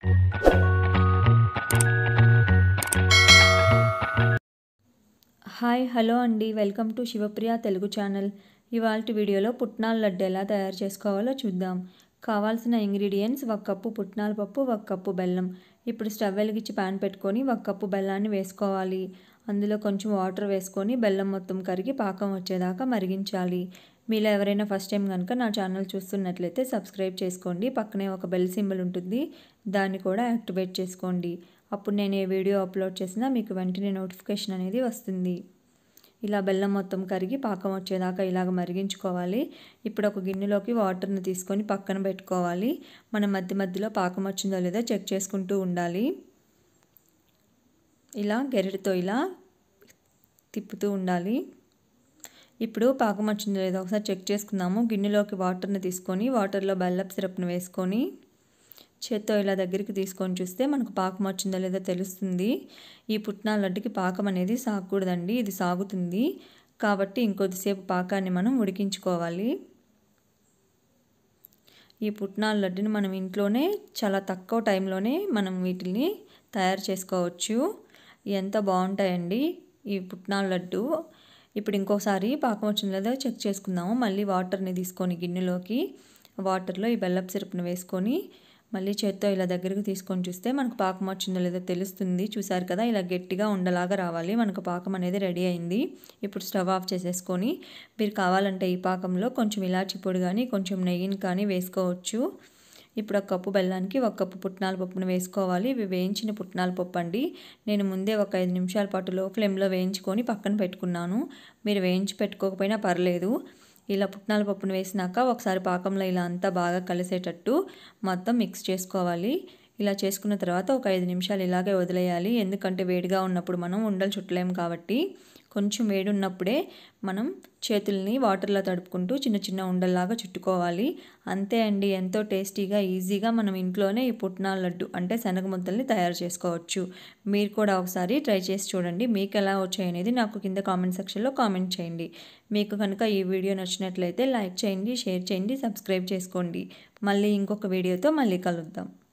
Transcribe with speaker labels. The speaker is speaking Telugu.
Speaker 1: హాయ్ హలో అండి welcome to Shivapriya Telugu channel ఇవాళ వీడియోలో పుట్నాల లడ్డు ఎలా తయారు చేసుకోవాలో చూద్దాం కావాల్సిన ఇంగ్రీడియంట్స్ ఒక కప్పు పుట్నాల పప్పు ఒక కప్పు బెల్లం ఇప్పుడు స్టవ్ వెలిగించి ప్యాన్ పెట్టుకొని ఒక కప్పు బెల్లాన్ని వేసుకోవాలి అందులో కొంచెం వాటర్ వేసుకొని బెల్లం మొత్తం కరిగి పాకం వచ్చేదాకా మరిగించాలి మీలో ఎవరైనా ఫస్ట్ టైం కనుక నా ఛానల్ చూస్తున్నట్లయితే సబ్స్క్రైబ్ చేసుకోండి పక్కనే ఒక బెల్ సింబల్ ఉంటుంది దాన్ని కూడా యాక్టివేట్ చేసుకోండి అప్పుడు నేను ఏ వీడియో అప్లోడ్ చేసినా మీకు వెంటనే నోటిఫికేషన్ అనేది వస్తుంది ఇలా బెల్లం మొత్తం కరిగి పాకం వచ్చేదాకా ఇలాగ మరిగించుకోవాలి ఇప్పుడు ఒక గిన్నెలోకి వాటర్ని తీసుకొని పక్కన పెట్టుకోవాలి మనం మధ్య మధ్యలో పాకం వచ్చిందో లేదో చెక్ చేసుకుంటూ ఉండాలి ఇలా గెరటితో ఇలా తిప్పుతూ ఉండాలి ఇప్పుడు పాకం వచ్చిందో లేదో ఒకసారి చెక్ చేసుకుందాము గిన్నెలోకి వాటర్ని తీసుకొని వాటర్లో బెల్లప్ సిరప్ని వేసుకొని చేత్తో ఇలా దగ్గరికి తీసుకొని చూస్తే మనకు పాకం వచ్చిందో లేదో తెలుస్తుంది ఈ పుట్నాల లడ్డుకి పాకం అనేది సాగకూడదండి ఇది సాగుతుంది కాబట్టి ఇంకొద్దిసేపు పాకాన్ని మనం ఉడికించుకోవాలి ఈ పుట్నాల లడ్డుని మనం ఇంట్లోనే చాలా తక్కువ టైంలోనే మనం వీటిని తయారు చేసుకోవచ్చు ఎంత బాగుంటాయండి ఈ పుట్నాల లడ్డు ఇప్పుడు ఇంకోసారి పాకం వచ్చిందో లేదో చెక్ చేసుకుందాము మళ్ళీ వాటర్ని తీసుకొని గిన్నెలోకి వాటర్లో ఈ బెల్లపు సిరప్ని వేసుకొని మళ్ళీ చేత్తో ఇలా దగ్గరికి తీసుకొని చూస్తే మనకు పాకం వచ్చిందో లేదో తెలుస్తుంది చూసారు కదా ఇలా గట్టిగా ఉండలాగా రావాలి మనకు పాకం అనేది రెడీ అయింది ఇప్పుడు స్టవ్ ఆఫ్ చేసేసుకొని మీరు కావాలంటే ఈ పాకంలో కొంచెం ఇలాచి పొడి కానీ కొంచెం నెయ్యిని కానీ వేసుకోవచ్చు ఇప్పుడు ఒక కప్పు బెల్లానికి ఒక కప్పు పుట్నాల పప్పును వేసుకోవాలి ఇవి వేయించిన పుట్నాల పప్పు అండి నేను ముందే ఒక ఐదు నిమిషాల పాటు లో ఫ్లేమ్లో వేయించుకొని పక్కన పెట్టుకున్నాను మీరు వేయించి పెట్టుకోకపోయినా పర్లేదు ఇలా పుట్నాల పప్పును వేసినాక ఒకసారి పాకంలో ఇలా అంతా బాగా కలిసేటట్టు మొత్తం మిక్స్ చేసుకోవాలి ఇలా చేసుకున్న తర్వాత ఒక ఐదు నిమిషాలు ఇలాగే వదిలేయాలి ఎందుకంటే వేడిగా ఉన్నప్పుడు మనం ఉండలు చుట్టలేము కాబట్టి కొంచెం వేడి ఉన్నప్పుడే మనం చేతుల్ని వాటర్లో తడుపుకుంటూ చిన్న చిన్న ఉండల్లాగా చుట్టుకోవాలి అంతే అండి ఎంతో టేస్టీగా ఈజీగా మనం ఇంట్లోనే ఈ పుట్నాల లడ్డు అంటే శనగ ముద్దల్ని తయారు చేసుకోవచ్చు మీరు కూడా ఒకసారి ట్రై చేసి చూడండి మీకు ఎలా వచ్చాయి అనేది నాకు కింద కామెంట్ సెక్షన్లో కామెంట్ చేయండి మీకు కనుక ఈ వీడియో నచ్చినట్లయితే లైక్ చేయండి షేర్ చేయండి సబ్స్క్రైబ్ చేసుకోండి మళ్ళీ ఇంకొక వీడియోతో మళ్ళీ కలుద్దాం